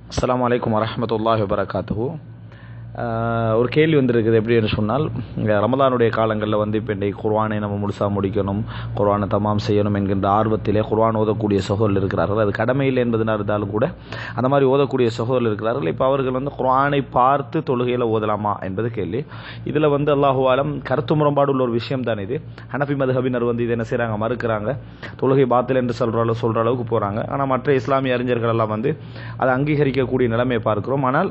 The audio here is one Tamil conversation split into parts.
அஸ்ஸலாமு அலைக்கும் வரஹ்மத்துல்லாஹி வபரகாத்துஹு ஒரு கேள்வி வந்திருக்குது எப்படி என்று சொன்னால் இங்க ரமதானுடைய காலங்களில் வந்து இப்போ இன்றைக்கு குர்ஆனை நம்ம முழுசாக முடிக்கணும் குர்ஆனை தமாம் செய்யணும் என்கின்ற ஆர்வத்திலே குர்ஆன் ஓதக்கூடிய சகோதரர் இருக்கிறார்கள் அது கடமையில் என்பதனால் இருந்தாலும் கூட அந்த மாதிரி ஓதக்கூடிய சகோதரர் இருக்கிறார்கள் இப்போ அவர்கள் வந்து குர்ஆனை பார்த்து தொழுகையில் ஓதலாமா என்பது கேள்வி இதில் வந்து அல்லாஹுவாலம் கருத்து முரண்பாடு உள்ள ஒரு விஷயம் தான் இது ஹனஃபி மதுஹபினர் வந்து இது என்ன செய்கிறாங்க மறுக்கிறாங்க தொழுகை பாத்தில் என்று சொல்கிற அளவு சொல்கிற அளவுக்கு போகிறாங்க ஆனால் மற்ற இஸ்லாமிய அறிஞர்கள் எல்லாம் வந்து அதை அங்கீகரிக்கக்கூடிய நிலைமையை பார்க்கிறோம் ஆனால்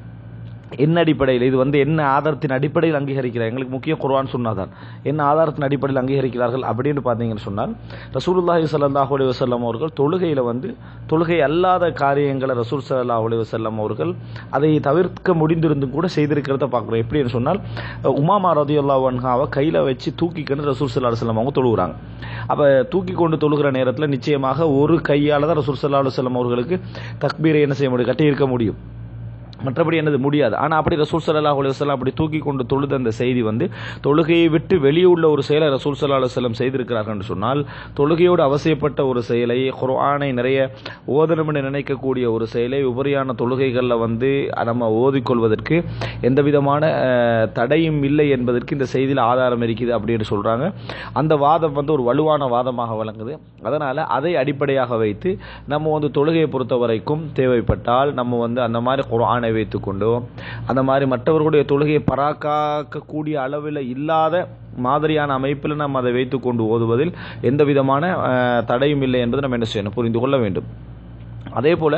என்ன அடிப்படையில் இது வந்து என்ன ஆதாரத்தின் அடிப்படையில் அங்கீகரிக்கிறார் எங்களுக்கு முக்கிய குர்ஆன் சொன்னாதான் என்ன ஆதாரத்தின் அடிப்படையில் அங்கீகரிக்கிறார்கள் அப்படின்னு பார்த்தீங்கன்னு சொன்னால் ரசூலுல்லாஹி ஸல்லல்லாஹு அலைஹி வஸல்லம் அவர்கள் தொழுகையில் வந்து தொழுகை அல்லாத காரியங்களை ரசூல் ஸல்லல்லாஹு அலைஹி வஸல்லம் அவர்கள் அதை தவிர்க்க முடிந்திருந்தும் கூட செய்திருக்கிறத பார்க்குறோம் எப்படின்னு சொன்னால் உமாமா ரதியுல்லாஹு அன்ஹாவை கையில் வச்சு தூக்கிக்கொண்டு ரசூல் ஸல்லல்லாஹு அலைஹி வஸல்லம் அவங்க தொழுகிறாங்க அப்போ தூக்கி கொண்டு தொழுகிற நேரத்தில் நிச்சயமாக ஒரு கையால் தான் ரசூல் ஸல்லல்லாஹு அலைஹி வஸல்லம் அவர்களுக்கு தக்பீரை என்ன செய்ய முடியும் கட்டியிருக்க முடியும் மற்றபடி என்னது முடியாது ஆனால் அப்படி ரசூல் சல்லா அலுவலம் அப்படி தூக்கி கொண்டு தொழுத அந்த செய்தி வந்து தொழுகையை விட்டு வெளியே உள்ள ஒரு செயலை ரசூல் சல்லா அலுவலம் செய்திருக்கிறார்கள் என்று சொன்னால் தொழுகையோடு அவசியப்பட்ட ஒரு செயலை குர்ஆனை நிறைய ஓதனம் என்று நினைக்கக்கூடிய ஒரு செயலை உபரியான தொழுகைகளில் வந்து நம்ம ஓதிக்கொள்வதற்கு எந்த விதமான தடையும் இல்லை என்பதற்கு இந்த செய்தியில் ஆதாரம் இருக்குது அப்படின்னு சொல்கிறாங்க அந்த வாதம் வந்து ஒரு வலுவான வாதமாக வழங்குது அதனால் அதை அடிப்படையாக வைத்து நம்ம வந்து தொழுகையை பொறுத்த வரைக்கும் தேவைப்பட்டால் நம்ம வந்து அந்த மாதிரி குர்ஆனை குர்ஆனை வைத்துக்கொண்டோ அந்த மாதிரி மற்றவர்களுடைய தொழுகையை பராக்காக்கக்கூடிய அளவில் இல்லாத மாதிரியான அமைப்பில் நம்ம அதை வைத்துக்கொண்டு ஓதுவதில் எந்த விதமான தடையும் இல்லை என்பதை நம்ம என்ன செய்யணும் புரிந்து கொள்ள வேண்டும் அதே போல்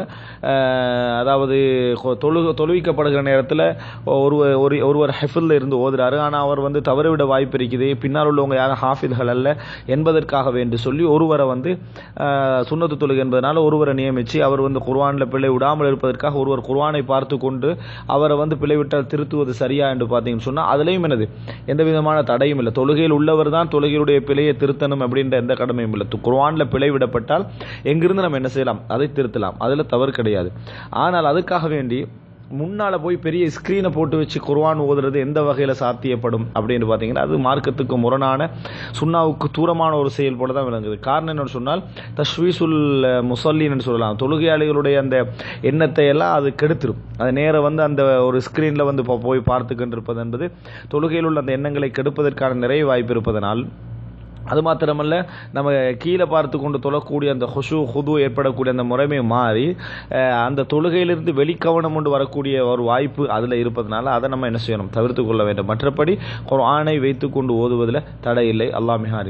அதாவது தொழு தொழுவிக்கப்படுகிற நேரத்தில் ஒரு ஒரு ஒருவர் ஹெஃபில் இருந்து ஓதுறாரு ஆனால் அவர் வந்து தவறுவிட வாய்ப்பு இருக்குது பின்னால் உள்ளவங்க யாரும் ஹாஃபில்கள் அல்ல என்பதற்காக வேண்டி சொல்லி ஒருவரை வந்து சுண்ணத்து தொழுகை என்பதனால ஒருவரை நியமித்து அவர் வந்து குர்வானில் பிழை விடாமல் இருப்பதற்காக ஒருவர் குர்வானை பார்த்து கொண்டு அவரை வந்து பிழை விட்டால் திருத்துவது சரியா என்று பார்த்தீங்கன்னு சொன்னால் அதுலேயும் என்னது எந்த விதமான தடையும் இல்லை தொழுகையில் உள்ளவர் தான் தொழுகையுடைய பிழையை திருத்தணும் அப்படின்ற எந்த கடமையும் இல்லை குர்வானில் பிழை விடப்பட்டால் எங்கிருந்து நம்ம என்ன செய்யலாம் அதை திருத்தலாம் அதில் தவறு கிடையாது ஆனால் அதுக்காக வேண்டி முன்னால் போய் பெரிய ஸ்க்ரீனை போட்டு வச்சு குர்வான் ஓதுறது எந்த வகையில் சாத்தியப்படும் அப்படின்னு பார்த்தீங்கன்னா அது மார்க்கத்துக்கு முரணான சுண்ணாவுக்கு தூரமான ஒரு செயல் போல தான் விளங்குது காரணம் என்னன்னு சொன்னால் தஷ்வீசுல் முசல்லின்னு சொல்லலாம் தொழுகையாளிகளுடைய அந்த எண்ணத்தை எல்லாம் அது கெடுத்துரும் அது நேரம் வந்து அந்த ஒரு ஸ்க்ரீனில் வந்து போய் பார்த்துக்கிட்டு இருப்பது என்பது தொழுகையில் உள்ள அந்த எண்ணங்களை கெடுப்பதற்கான நிறைய வாய்ப்பு இருப்பதனால் அது மாத்திரமல்ல நம்ம கீழே பார்த்து கொண்டு தொழக்கூடிய அந்த ஹுஷு ஹுது ஏற்படக்கூடிய அந்த முறைமை மாறி அந்த தொழுகையிலிருந்து வெளிக்கவனம் கொண்டு வரக்கூடிய ஒரு வாய்ப்பு அதில் இருப்பதனால அதை நம்ம என்ன செய்யணும் தவிர்த்து கொள்ள வேண்டும் மற்றபடி ஒரு ஆணை வைத்து கொண்டு ஓதுவதில் தடை இல்லை அல்லாமிஹாரி